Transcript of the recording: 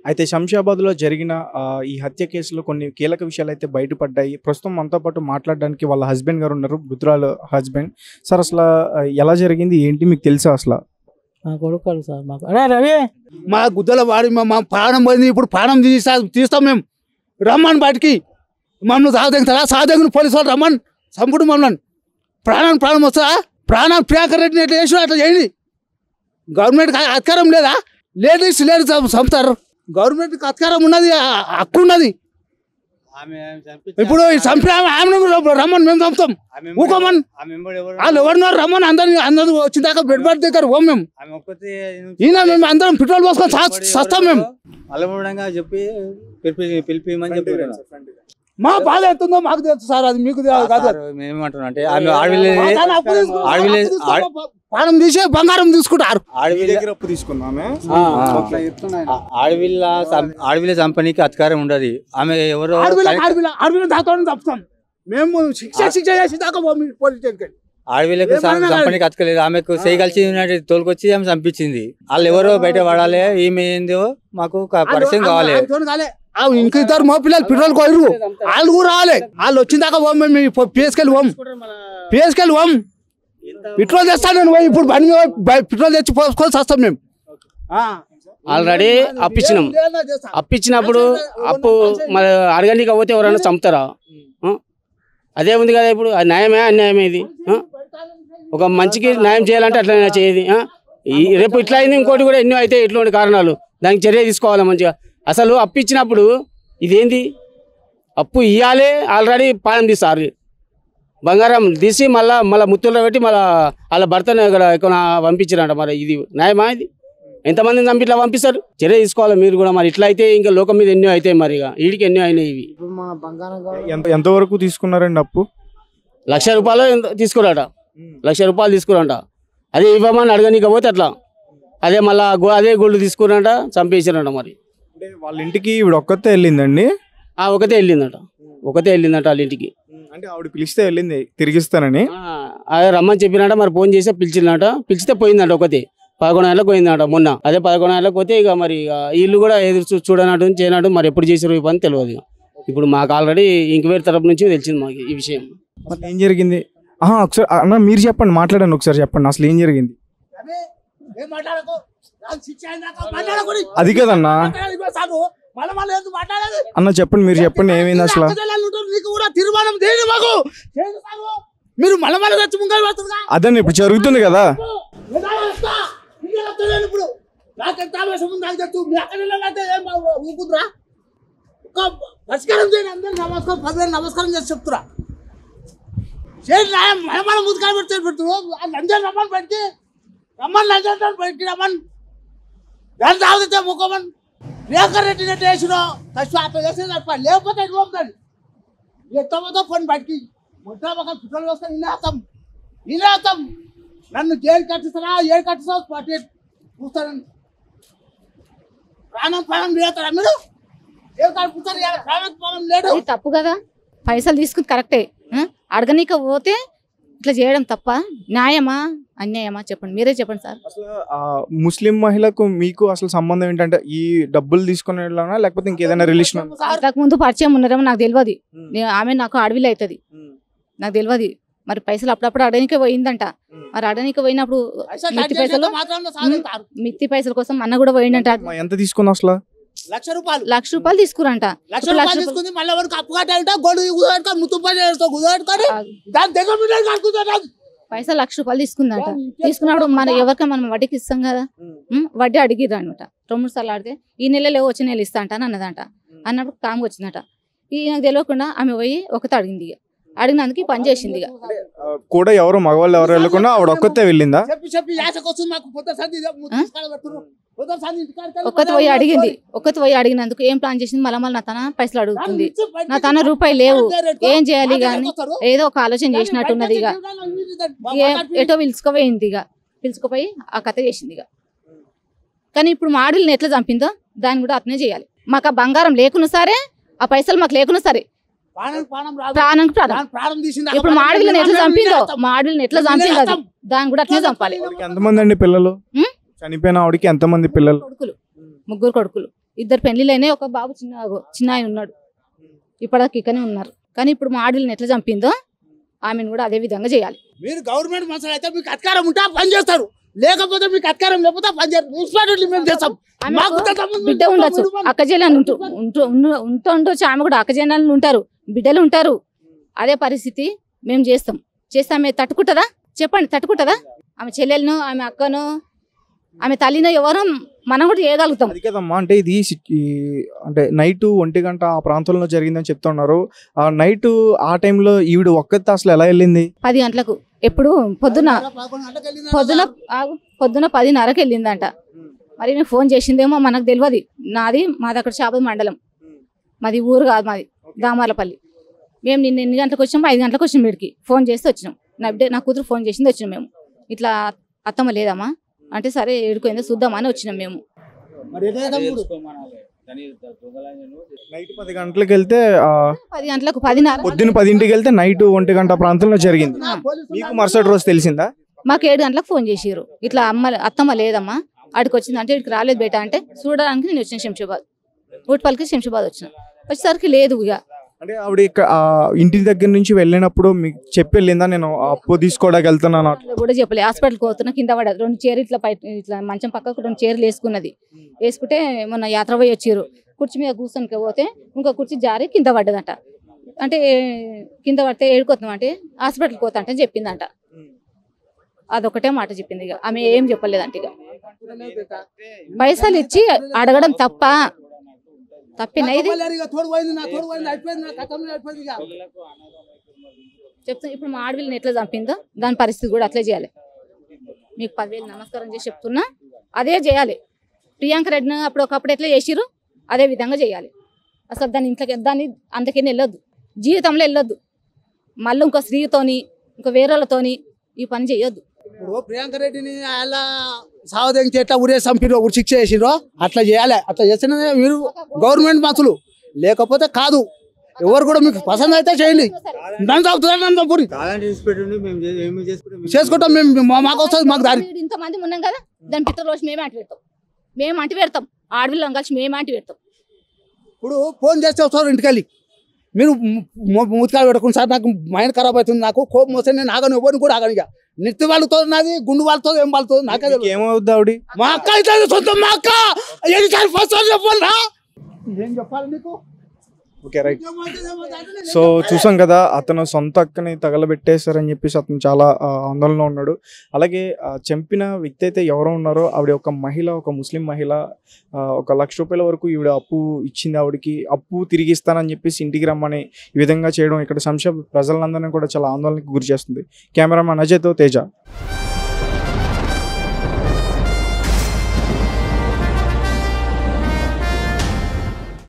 అయితే శంషాబాద్లో జరిగిన ఆ, ఈ హత్య కేసులో కొన్ని కీలక విషయాలు అయితే బయటపడ్డాయి ప్రస్తుతం మనతో పాటు మాట్లాడడానికి వాళ్ళ హస్బెండ్ గారు ఉన్నారు బుద్రాలు హస్బెండ్ సార్ అసలు ఆ, ఎలా జరిగింది ఏంటి మీకు తెలుసా అసలు మా కొడుకు సార్ మాకు అరే రవి మా గుద్దల వాడి మా- మా ప్రాణం పోయింది ఇప్పుడు ప్రాణం తీసా తీస్తాం మేము రమ్మని బయటికి మమ్మల్ని సాగదెంగుతారా సాగదెంగుని పోలీసు వాళ్ళు రమ్మని చంపుడు మమ్మల్ని ప్రాణానికి ప్రాణం వస్తుందా ప్రాణం ప్రియాంకర్ రెడ్డిని ఎట్లా చేసి అట్లా చేయండి గవర్నమెంట్కి అధికారం లేదా లేడీస్ లేడీస్ చంపుతారు గవర్నమెంట్కి అధికారం ఉన్నది ఆ- హక్కు ఉన్నది ఇప్పుడు ఈ చంపిన ఆమె ఆమెను రమ్మని మేము చంపుతాం ఊకోమని వాళ్ళు ఎవరినో రమ్మని అందరిని అందరూ వచ్చిన దాకా బెడ్ బెడ్ దగ్గర పోం మేము ఈయన మేము అందరం పెట్రోల్ పోసుకొని చా- చస్తాం మేము అలమూడంగా చెప్పి పిలిపి పిలిపిమని చెప్పారు మా బాధ ఎంతుందో మాకు తెలుసు సార్ అది మీకు తెలియదు కాదు మేమేమంటున్నాం అంటే ఆమె ఆడవిలే మా తాను అప్పు తీసుకుని- ఆడవిలే అప్పు తీసుకుని ప్రాణం తీసి బంగారం తీసుకుంటారు ఆడవిలే అప్పు తీసుకుందామే ఆడవిల్ల ఆడవిల్ల చంపనీకి అధికారం ఉండదు ఆమె ఎవరో అడవిలో కని- అడవిలో అడవిలో దాకా తప్పుతాం మేము శిక్ష శిక్ష చేసి దాకా పోం ఈ పోలీస్ స్టేషన్కి ఆడవిలకు ఏమన్నా చంపనీకి అతకలేదు ఆమెకు చేయగలిసి తోలుకొచ్చి ఆమె చంపించింది వాళ్ళు ఎవరో బయట పడాలి ఈమె ఏందో మాకు క- పరిచయం కావాలి ఆయనతోని కాలే. ఆ, ఇంక ఇద్దరు మా పిల్లలు పెట్రోల్ కోయరు వాళ్ళు కూడా రావాలి వాళ్ళు వచ్చిన దాకా పోం మేము ఈ పిఎస్కెళ్ళి పోం పిఎస్కెళ్ళి పోం పెట్రోల్ తెస్తాను నేను పోయి ఇప్పుడు బండి మీద పోయి పెట్రోల్ తెచ్చి పోసుకొని వస్తాం మేము ఆ. ఆల్రెడీ అప్పించినాం ఏదైనా చేస్తా. అప్పించినప్పుడు అప్పు మరి అడగండికి పోతే ఎవరైనా చంపుతారా ఆ? అదే ఉంది కదా ఇప్పుడు అది న్యాయమే అన్యాయమే ఇది ఆ? ఒక మంచికి న్యాయం చేయాలంటే అట్లా చేయది ఆ? ఈ రేపు ఇట్లా అయింది ఇంకోటి కూడా ఎన్నో అయితే ఇట్లాంటి కారణాలు దానికి చర్య తీసుకోవాలి మంచిగా అసలు అప్పు ఇచ్చినప్పుడు ఇదేంది అప్పు ఇవ్వాలి ఆల్రెడీ పాలన తీస్తారు బంగారం తీసి మళ్ళా మళ్ళీ ముత్తుల్లో పెట్టి మళ్ళీ వాళ్ళ భర్తను ఇక్కడ ఇక్కడ పంపించారంట మరి ఇది న్యాయమా ఇది ఎంతమందిని చంపి ఇట్లా పంపిస్తారు చర్య తీసుకోవాలి మీరు కూడా మరి ఇట్లా అయితే ఇంకా లోకం మీద ఎన్నో అవుతాయి మరి ఇక వీడికి ఎన్నో అయినాయి ఇవి ఎంత ఎంతవరకు తీసుకున్నారండి అప్పు లక్ష రూపాయలు ఎంత తీసుకురాట లక్ష రూపాయలు తీసుకురంట అదే ఇవ్వమని అడగనీకపోతే అట్లా అదే మళ్ళా గో- అదే గోల్డ్ తీసుకురంట చంపేసారంట మరి అంటే వాళ్ళ ఇంటికి ఈవిడ ఒక్కతే వెళ్ళిందండి ఆ ఒకతే వెళ్ళిందట ఒకతే వెళ్ళిందట వాళ్ళ ఇంటికి అంటే ఆవిడ పిలిస్తే వెళ్ళింది తిరిగిస్తానని ఆ, అదే రమ్మని చెప్పినట మరి ఫోన్ చేసి పిలిచిందట పిలిస్తే పోయిందట ఒకతే పదకొండు గంటలకు పోయిందట మొన్న అదే పదకొండు గంటలకు పోతే ఇక మరి ఇక వీళ్ళు కూడా ఎదురు చూ- చూడనట్టు చేయనట్టు మరి ఎప్పుడు చేసారు ఈ పని తెలియదు ఇక. ఇప్పుడు మాకు ఆల్రెడీ ఇంక్వైరీ తరపు నుంచి తెలిసింది మాకు ఈ విషయం అసలు ఏం జరిగింది ఆహా, ఒకసారి అన్న మీరు చెప్పండి మాట్లాడండి ఒకసారి చెప్పండి అసలు ఏం జరిగింది అదే, ఏం మాట్లాడకు. నాకు శిక్ష అయిన దాకా మాట్లాడకూడదు. అది కదన్నా మాట్లాడాలి ఇప్పుడు సాగు. మళ్ళా మళ్ళా ఎందుకు మాట్లాడాలి? అన్న చెప్పండి మీరు చెప్పండి ఏమైంది అసలు అక్కజల్లాలు ఉంటారు, నీకు కూడా తీర్మానం చేయండి మాకు చేయండి సాగు. మీరు మళ్ళా మళ్ళీ వచ్చి ముంగలు పడుతుందిగా అదని ఇప్పుడు జరుగుతుంది కదా ఇప్పుడు నాకు ఎంత ఆవేశం ఉంది నాకు తెలుసు మీ అక్కడ ఏం ఊపుతురా ఒక పరిష్కారం చేయండి అందరూ నమస్కారం పదివేలు నమస్కారం చేసి చెప్తురా చేయండి న్యాయం మన మన ముందుకాయ పెడితే పెట్టు లంజన్ రమ్మని బయటికి రమ్మని లంజన్ బయటికి రమ్మని దాన్ని తాగితే ముఖమని రేఖర్ రెడ్డి నెట్ వేసినో కష్టం అట్లా చేసేది తప్ప లేకపోతే ఎటు పంపుతాడు ఎట్టబోతో కొన్ని బయటికి మొత్తం ఒక పిల్లలు వస్తే ఇల్లేస్తాం ఇల్లేస్తాం నన్ను జైలు కట్టిస్తారా ఏడు కట్టిస్తావు పట్టి చూస్తాను ప్రాణం ప్రాణం లేస్తారా మీరు ఏం కట్టిస్తారు ప్రాణం ప్రాణం లేడు అది తప్పు కదా పైసలు తీసుకుని కరెక్టే ఆ? అడగనీక పోతే ఇట్లా చేయడం తప్ప న్యాయమా అన్యాయమా చెప్పండి మీరే చెప్పండి సార్ అసలు ఆ ముస్లిం మహిళకు మీకు అసలు సంబంధం ఏంటంటే ఈ డబ్బులు తీసుకునే లేకపోతే ఇంకేదైనా రిలేషన్ ఇంతకు ముందు పరిచయం ఉన్నారేమో నాకు తెలియదు నేను- ఆమె నాకు అడవిలో అవుతుంది నాకు తెలియదు మరి పైసలు అప్పుడప్పుడు అడగనికే పోయిందంట మరి అడగనికే పోయినప్పుడు పైసలు మిత్తి కట్ చేసేంత పైసలు మాత్రాన సాధిస్తారు. మిత్తి పైసల కోసం అన్న కూడా పోయిందంట ఎంత తీసుకుంది అసలు లక్ష రూపాయలు లక్ష రూపాయలు తీసుకురంట లక్ష ఇప్పుడు రూపాయలు తీసుకుంది మళ్ళీ ఎవరికి అప్పు కట్టాలంటే గొడ్డు కుదరట్టుకొని ముత్తు పని చేస్తావు కుదరట్టుకొని దాని దగ్గర మీద కట్టుకుంటాడు పైసలు లక్ష రూపాయలు తీసుకుందంట తీసుకున్నప్పుడు మన ఎవరికైనా మనం వడ్డీకి ఇస్తాం కదా ఉం, వడ్డీ అడిగిర్రు అనమాట రెండు సార్లు అడిగితే ఈ నెలలో వచ్చే నెల ఇస్తా అంట అని అన్నదంట అన్నప్పుడు కామ్గా వచ్చిందట ఈ నాకు తెలియకుండా ఆమె పోయి ఒకటి అడిగింది ఇక అడిగినందుకు ఈ పని చేసింది ఇక ఆ, కూడా ఎవరు మగవాళ్ళు ఎవరు వెళ్ళకుండా ఆవిడ ఒక్కతే వెళ్ళిందా చెప్పి చెప్పి యాసకు వస్తుంది మాకు పొద్దు సంధి పెడుతున్నారు పొద్దు సంధి ఇంటికాడికి ఒక్కతి పోయి అడిగింది ఒక్కతి పోయి అడిగినందుకు ఏం ప్లాన్ చేసింది మళ్ళీ మళ్ళీ నా తన పైసలు అడుగుతుంది నా తన రూపాయి లేవు ఏం చేయాలి కానీ ఏదో ఒక ఆలోచన చేసినట్టున్నది ఇక ఏ- ఎటో పిలుచుకుపోయింది ఇక పిలుచుకుపోయి ఆ కథ చేసింది ఇక కానీ ఇప్పుడు మా ఆడల్ని ఎట్లా చంపిందో దాన్ని కూడా అతనే చేయాలి మాకు ఆ బంగారం లేకున్నా సరే ఆ పైసలు మాకు లేకున్నా సరే ప్రాణం ప్రాణం రాదు ప్రాణానికి ప్రాణం ప్రాణం- ప్రాణం తీసింది ఇప్పుడు మా ఆడపిల్లని ఎట్లా చంపిందో మా ఆడపిల్లని ఎట్లా చంపిందో అది దాన్ని కూడా అట్లనే చంపాలి ఆవిడకి ఎంతమంది అండి పిల్లలు ఉం? చనిపోయిన ఆవిడకి ఎంతమంది పిల్లలు కొడుకులు ముగ్గురు కొడుకులు ఇద్దరు పెళ్లిలైనా ఒక బాబు చిన్న చిన్న ఆయన ఉన్నాడు ఇప్పటికి ఇక్కనే ఉన్నారు కానీ ఇప్పుడు మా ఆడవిల్ని ఎట్లా చంపిందో ఆమెను కూడా అదే విధంగా చేయాలి మీరు గవర్నమెంట్ మనుషులు అయితే మీకు అధికారం ఉంటే ఆ పని చేస్తారు లేకపోతే మీకు అధికారం లేకపోతే ఆ పని చేస్తారు మున్సిపాలిటీ మేము చేస్తాం ఆమెకు మాకు ఇంత సంబంధం బిడ్డ ఉండొచ్చు లేదు. అక్కజేలని ఉంటూ ఉంటూ ఉండు- ఉంటూ ఉండొచ్చు ఆమె కూడా అక్కజేనాలు ఉంటారు బిడ్డలు ఉంటారు అదే పరిస్థితి మేము చేస్తాం చేస్తే ఆమె తట్టుకుంటుందా చెప్పండి తట్టుకుంటుందా ఆమె చెల్లెలను ఆమె అక్కను ఆమె తల్లినో ఎవరో మనం కూడా చేయగలుగుతాం అది కదమ్మా అంటే ఇది సి- ఈ అంటే నైట్ ఒంటి గంట ఆ ప్రాంతంలో జరిగిందని చెప్తున్నారు ఆ నైట్ ఆ టైంలో ఈవిడ ఒక్కతే అసలు ఎలా వెళ్ళింది పది గంటలకు ఎప్పుడు పొద్దున పదకొండు గంటలకు వెళ్ళిందా? పొద్దున ఆగు, పొద్దున పదిన్నరకు వెళ్ళిందంట మరి నేను ఫోన్ చేసిందేమో మనకు తెలియదు నాది మాది అక్కడ చేపల మండలం మాది ఊరు కాదు మాది దామాలపల్లి మేము నిన్న ఎన్ని గంటలకు వచ్చాము ఐదు గంటలకు వచ్చినాం వీడికి ఫోన్ చేస్తే వచ్చినాం నా బిడ్డ నా కూతురు ఫోన్ చేసింది వచ్చినాం మేము ఇట్లా అత్తమ్మ లేదమ్మా అంటే సరే ఏడుకోయిందో చూద్దామని వచ్చినాం మేము మరి ఎట్లా చేద్దాం ఇప్పుడు? నైట్ పది గంటలకు వెళ్తే ఆ, పది గంటలకు పదిన్నర పొద్దున్న పదింటికి వెళ్తే నైట్ ఒంటి గంట ప్రాంతంలో జరిగింది నా పోలీసులు మీకు మరుసటి రోజు తెలిసిందా మాకు ఏడు గంటలకు ఫోన్ చేసిర్రు ఇట్లా అమ్మ అత్తమ్మ లేదమ్మా ఆడికి వచ్చింది అంటే ఇక్కడికి రాలేదు బేట అంటే చూడడానికి నేను వచ్చిన శంషాబాద్ ఊటిపల్లికి శంషాబాద్ వచ్చిన వచ్చేసరికి లేదు ఇక అంటే ఆవిడ ఇక్కడ ఆ ఇంటి దగ్గర నుంచి వెళ్ళినప్పుడు మీకు చెప్పి వెళ్ళిందా నేను అప్పు తీసుకోవడానికి వెళ్తున్నాను అట్లా కూడా చెప్పలే హాస్పిటల్కి పోతున్నా కింద పడదు రెండు చీర ఇట్లా పై ఇట్లా మంచం పక్కకు రెండు చీరలు వేసుకున్నది వేసుకుంటే మొన్న యాత్ర పోయి వచ్చారు కుర్చీ మీద కూర్చొని పోతే ఇంకో కుర్చీ జారి కింద పడ్డదంట అంటే కింద పడితే ఏడుకోతున్నాం అంటే హాస్పిటల్కి పోతా అంటే చెప్పిందంట అదొకటే మాట చెప్పింది ఇక ఆమె ఏం చెప్పలేదంట ఇక పైసలు ఇచ్చి అడగడం తప్ప తప్పిన ఇది మళ్ళీ ఇక తోడు పోయింది నా తోడు పోయింది అయిపోయింది నా కథ అయిపోయింది ఇక చెప్తున్నా ఇప్పుడు మా ఆడవిల్ని ఎట్లా చంపిందో దాని పరిస్థితి కూడా అట్లే చేయాలి మీకు పదివేలు నమస్కారం చేసి చెప్తున్నా అదే చేయాలి ప్రియాంక రెడ్డిని అప్పుడు ఒకప్పుడు ఎట్లా చేసిరు అదే విధంగా చేయాలి అసలు దాని ఇంట్లోకి దాన్ని అందుకని వెళ్ళొద్దు జీవితంలో వెళ్ళొద్దు మళ్ళీ ఇంకో స్త్రీతోని ఇంకో వేరేలతోని ఈ పని చేయొద్దు ఇప్పుడు ప్రియాంక రెడ్డిని అలా సావదెంచి ఎట్లా ఉరే చంపిరో ఉరి శిక్ష చేసిరో అట్లా చేయాలి అట్లా చేస్తేనే మీరు గవర్నమెంట్ మతులు లేకపోతే కాదు ఎవరు కూడా మీకు పసంद అయితే చేయండి నన్ను చంపుతున్నారు నన్ను చంపురి కాదంటే చేసి పెట్టండి మేము చే- ఏమి చేసుకుంటాం చేసుకుంటాం మేము మా- మాకు వస్తుంది మాకు దారి వీడు ఇంతమంది ఉన్నాం కదా దాని పిత్ర రోజు మేము అంటి పెడతాం మేము అంటి పెడతాం ఆడవిల్లం కలిసి మేము అంటి పెడతాం ఇప్పుడు ఫోన్ చేస్తే వస్తారు ఇంటికెళ్ళి మీరు మూతికాలు పెట్టుకుని సార్ నాకు మైండ్ ఖరాబ్ అవుతుంది నాకు కోపం వస్తే నేను ఆగను ఎవరిని కూడా ఆగను ఇక నెత్తి వాళ్ళతో నాది గుండు వాళ్ళతో ఏం వాళ్ళతో నాకే తెలియదు. ఏమవుద్ది ఆవిడ మా అక్క అయితే సొంతం మా అక్క ఎన్నిసార్లు ఫస్ట్ సార్ చెప్పాలరా ఏం చెప్పాలి నీకు ఓకే రైట్ సో చూసాం కదా అతను సొంత అక్కని తగలబెట్టేశారని చెప్పేసి అతను చాలా ఆ, ఆందోళనలో ఉన్నాడు అలాగే ఆ, చంపిన వ్యక్తి అయితే ఎవరో ఉన్నారో ఆవిడ ఒక మహిళ ఒక ముస్లిం మహిళ ఆ, ఒక లక్ష రూపాయల వరకు ఈవిడ అప్పు ఇచ్చింది ఆవిడకి అప్పు తిరిగి ఇస్తానని చెప్పేసి ఇంటికి రమ్మని ఈ విధంగా చేయడం ఇక్కడ సంశ ప్రజలందరినీ కూడా చాలా ఆందోళనకు గురి చేస్తుంది కెమెరామాన్ అజయ్తో తేజ